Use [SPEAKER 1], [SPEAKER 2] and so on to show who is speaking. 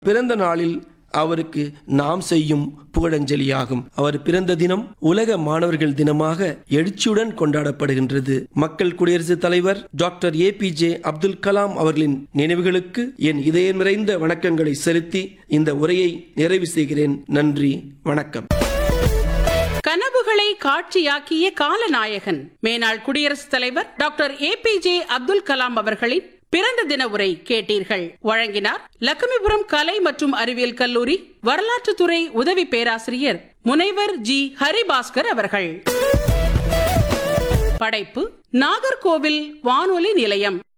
[SPEAKER 1] பிறந்த நாளில் அவருக்கு நாம் செய்யும் புகழஞ்சலியாகும் அவர் பிறந்த தினம் உலக மாணவர்கள் தினமாக எழுச்சியுடன் கொண்டாடப்படுகின்றது மக்கள் குடியரசுத் தலைவர் doctor A P J Abdul Kalam அவர்களின் நினைவுகளுக்கு என் இதயம் நிறைந்த வணக்கங்களை செலுத்தி இந்த உரையை நிறைவு செய்கிறேன் நன்றி வணக்கம்
[SPEAKER 2] கனவுகளை காட்சியாக்கிய காலநாயகன் மேனாள் குடியரசுத் தலைவர் doctor A P J Abdul Kalam அவர்களின் பிறந்த தின உரை கேட்டீர்கள் வழங்கினார் லட்சுமிபுரம் கலை மற்றும் அறிவியல் கல்லூரி வரலாற்றுத்துறை உதவி பேராசிரியர் முனைவர் ஜி ஹரிபாஸ்கர் அவர்கள் படைப்பு நாகர்கோவில் வானொலி நிலையம்